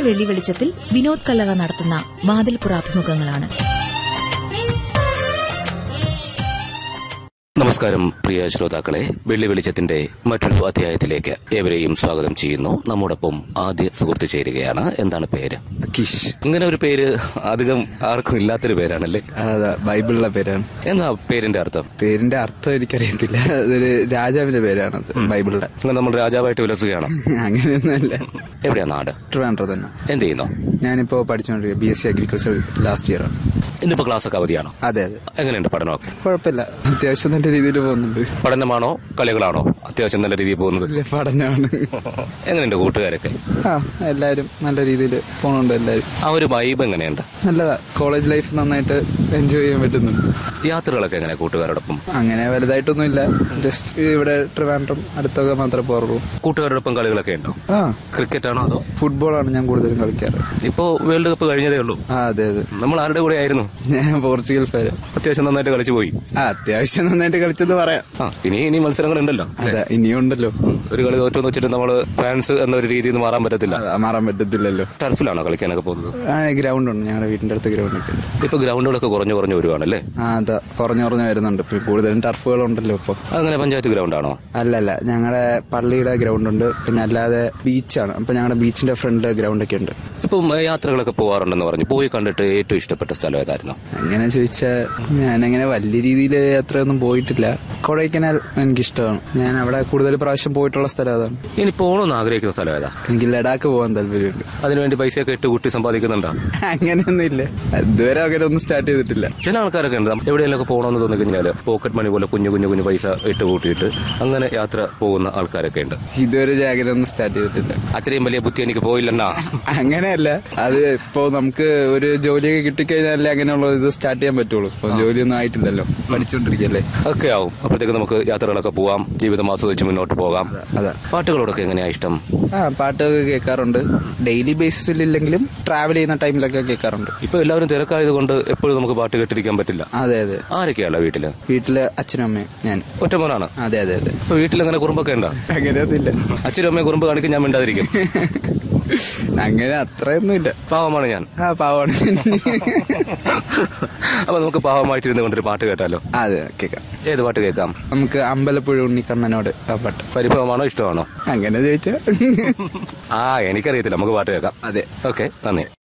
വെള്ളി വെളിച്ചത്തിൽ വിനോദ് കല്ലറ നടത്തുന്ന വാതിൽപ്പുറ അഭിമുഖങ്ങളാണ് നമസ്കാരം പ്രിയ ശ്രോതാക്കളെ വെള്ളി വെളിച്ചത്തിന്റെ മറ്റൊരു അധ്യായത്തിലേക്ക് ഏവരെയും സ്വാഗതം ചെയ്യുന്നു നമ്മോടൊപ്പം ആദ്യ സുഹൃത്ത് ചേരുകയാണ് എന്താണ് പേര് അക്കീഷ് ഇങ്ങനെ ഒരു പേര് അധികം ആർക്കും ഇല്ലാത്തൊരു പേരാണല്ലേ അതാ ബൈബിളിലെ പേരാണ് എന്നാ പേരിന്റെ അർത്ഥം പേരിന്റെ അർത്ഥം എനിക്കറിയത്തില്ല അതൊരു രാജാവിന്റെ പേരാണത് ബൈബിളിലെ ഇങ്ങനെ നമ്മൾ രാജാവായിട്ട് വിലസുകയാണ് അങ്ങനെയൊന്നുമല്ല എവിടെയാ നാട് ട്രിവാൻഡ്രം തന്നെ എന്ത് ചെയ്യുന്നു ഞാനിപ്പോ പഠിച്ചുകൊണ്ടിരിക്കുക B S C agriculture last year ആണ് ഇന്നിപ്പോ ക്ലാസ് ഒക്കെ അവധിയാണോ അതെ അതെ എങ്ങനെയുണ്ട് പഠനമൊക്കെ കുഴപ്പമില്ല അത്യാവശ്യം നല്ല രീതിയിൽ പോകുന്നുണ്ട് പഠനമാണോ കളികളാണോ അത്യാവശ്യം നല്ല രീതിയിൽ പോകുന്നത് വലിയ പഠനമാണ് എങ്ങനെയുണ്ട് കൂട്ടുകാരൊക്കെ ആ എല്ലാരും നല്ല രീതിയിൽ പോകുന്നുണ്ട് എല്ലാരും ആ ഒരു വൈബ് എങ്ങനെയുണ്ട് നല്ലതാ കോളേജ് ലൈഫ് നന്നായിട്ട് എൻജോയ് ചെയ്യാൻ പറ്റുന്നുണ്ട് യാത്രകളൊക്കെ എങ്ങനെ കൂട്ടുകാരോടൊപ്പം അങ്ങനെ വലുതായിട്ടൊന്നുമില്ല ജസ്റ്റ് ഇവിടെ ട്രിവാൻഡ്രം അടുത്തൊക്കെ മാത്രമേ പോറുള്ളൂ കൂട്ടുകാരോടൊപ്പം കളികളൊക്കെ ഉണ്ടോ ആ ക്രിക്കറ്റ് ആണോ അതോ ഫുട്ബോളാണ് ഞാൻ കൂടുതലും കളിക്കാറ് ഇപ്പോ വേൾഡ് കപ്പ് കഴിഞ്ഞതേ ഉള്ളൂ ആ അതെ അതെ നമ്മൾ ആരുടെ കൂടെ ആയിരുന്നു ഞാൻ പോർച്ചുഗൽ ഫാൻ അത്യാവശ്യം നന്നായിട്ട് കളിച്ചു പോയി ആ അത്യാവശ്യം നന്നായിട്ട് കളിച്ചെന്ന് പറയാം ആ ഇനി ഇനി മത്സരങ്ങളുണ്ടല്ലോ അതെ ഇനിയും ഉണ്ടല്ലോ ഒരു കളി തോറ്റെന്ന് വെച്ചിട്ട് നമ്മൾ ഫാൻസ് എന്നൊരു രീതിയിൽ നിന്ന് മാറാൻ പറ്റത്തില്ല അത് മാറാൻ പറ്റത്തില്ലല്ലോ ടർഫിലാണോ കളിക്കാനൊക്കെ പോകുന്നത് ആ ഗ്രൗണ്ട് ഉണ്ട് ഞങ്ങളുടെ വീടിന്റെ അടുത്ത് ഗ്രൗണ്ട് ഒക്കെ ഉണ്ട് ഇപ്പൊ ഗ്രൗണ്ടുകളൊക്കെ കുറഞ്ഞു കുറഞ്ഞു വരുവാണല്ലേ ആ അതാ കുറഞ്ഞു കുറഞ്ഞു വരുന്നുണ്ട് ഇപ്പൊ കൂടുതലും ടർഫുകളുണ്ടല്ലോ ഇപ്പൊ അങ്ങനെ പഞ്ചായത്ത് ഗ്രൗണ്ടാണോ അല്ലല്ല ഞങ്ങളുടെ പള്ളിയുടെ ഗ്രൗണ്ട് ഉണ്ട് പിന്നെ അല്ലാതെ ബീച്ചാണ് അപ്പൊ ഞങ്ങളുടെ ബീച്ചിന്റെ ഫ്രണ്ട് ഗ്രൗണ്ട് ഒക്കെ ഉണ്ട് ഇപ്പം ഏ, യാത്രകളൊക്കെ പോകാറുണ്ടെന്ന് പറഞ്ഞു പോയി കണ്ടിട്ട് ഏറ്റവും ഇഷ്ടപ്പെട്ട സ്ഥലം ഏതായിരുന്നു അങ്ങനെ ചോദിച്ചാൽ ഞാനങ്ങനെ വലിയ രീതിയിൽ യാത്രയൊന്നും പോയിട്ടില്ല കൊടൈക്കനാൽ എനിക്കിഷ്ടമാണ് ഞാൻ അവിടെ കൂടുതൽ പ്രാവശ്യം പോയിട്ടുള്ള സ്ഥലം അതാണ് ഇനി പോകണമെന്ന് ആഗ്രഹിക്കുന്ന സ്ഥലം ഏതാ എനിക്ക് ലഡാക്ക് പോകാൻ താല്പര്യമുണ്ട് അതിനുവേണ്ടി പൈസയൊക്കെ ഇട്ട് കുട്ടി സമ്പാദിക്കുന്നുണ്ടോ അങ്ങനെയൊന്നുമില്ല ഇതുവരെ അങ്ങനെ ഒന്നും സ്റ്റാർട്ട് ചെയ്തിട്ടില്ല ചില ആൾക്കാരൊക്കെ ഉണ്ട് എവിടെയെങ്കിലൊക്കെ പോകണമെന്ന് തോന്നി കഴിഞ്ഞാൽ പോക്കറ്റ് മണി പോലെ കുഞ്ഞു കുഞ്ഞു കുഞ്ഞു പൈസ ഇട്ട് കൂട്ടിയിട്ട് അങ്ങനെ യാത്ര പോകുന്ന ആൾക്കാരൊക്കെ ഉണ്ട് ഇതുവരെ ഞാൻ അങ്ങനെ ഒന്നും സ്റ്റാർട്ട് ചെയ്തിട്ടില്ല അത്രയും വലിയ ബുദ്ധി എനിക്ക് പോയില്ലെന്നാ അങ്ങനെയല്ല അത് ഇപ്പോ നമുക്ക് ഒരു ജോലിയൊക്കെ കിട്ടിക്കഴിഞ്ഞാലേ അങ്ങനെയുള്ള ഇത് സ്റ്റാർട്ട് ചെയ്യാൻ പറ്റുള്ളൂ ഇപ്പൊ ജോലിയൊന്നും ആയിട്ടില്ലല്ലോ പഠിച്ചുകൊണ്ടിരിക്കല്ലേ ഒക്കെ ആവും അപ്പോഴത്തേക്ക് നമുക്ക് യാത്രകളൊക്കെ പോവാം ജീവിതം ആസ്വദിച്ച് മുന്നോട്ട് പോകാം അതാ പാട്ടുകളോടൊക്കെ എങ്ങനെയാ ഇഷ്ടം ആ പാട്ടൊക്കെ കേൾക്കാറുണ്ട് ഡെയിലി ബേസിസിൽ ഇല്ലെങ്കിലും ട്രാവൽ ചെയ്യുന്ന ടൈമിലൊക്കെ കേൾക്കാറുണ്ട് ഇപ്പൊ എല്ലാവരും തിരക്കായതുകൊണ്ട് എപ്പോഴും നമുക്ക് പാട്ട് കേട്ടിരിക്കാൻ പറ്റില്ല അതെ അതെ ആരൊക്കെയാണോ വീട്ടില് വീട്ടില് അച്ഛനും അമ്മയും ഞാൻ ഒറ്റമോനാണ് അതെ അതെ അതെ ഇപ്പൊ വീട്ടിൽ അങ്ങനെ കുറുമ്പൊക്കെ ഉണ്ടോ അങ്ങനെയൊന്നുമില്ല അച്ഛനും അമ്മയും കുറുമ്പ് കാണിക്കാൻ ഞാൻ മിണ്ടാതിരിക്കും അങ്ങനെ അത്രയൊന്നുമില്ല പാവമാണ് ഞാൻ ആ പാവാണ് അപ്പൊ നമുക്ക് പാവമായിട്ടിരുന്ന് കൊണ്ടൊരു പാട്ട് കേട്ടാലോ അതെ കേൾക്കാം ഏത് പാട്ട് കേൾക്കാം നമുക്ക് അമ്പലപ്പുഴ ഉണ്ണിക്കണ്ണനോട് ആ പാട്ട് പരിഭവമാണോ ഇഷ്ടമാണോ അങ്ങനെ ചോദിച്ചാ ആ എനിക്കറിയത്തില്ല നമുക്ക് പാട്ട് കേൾക്കാം അതെ ഓക്കെ നന്ദി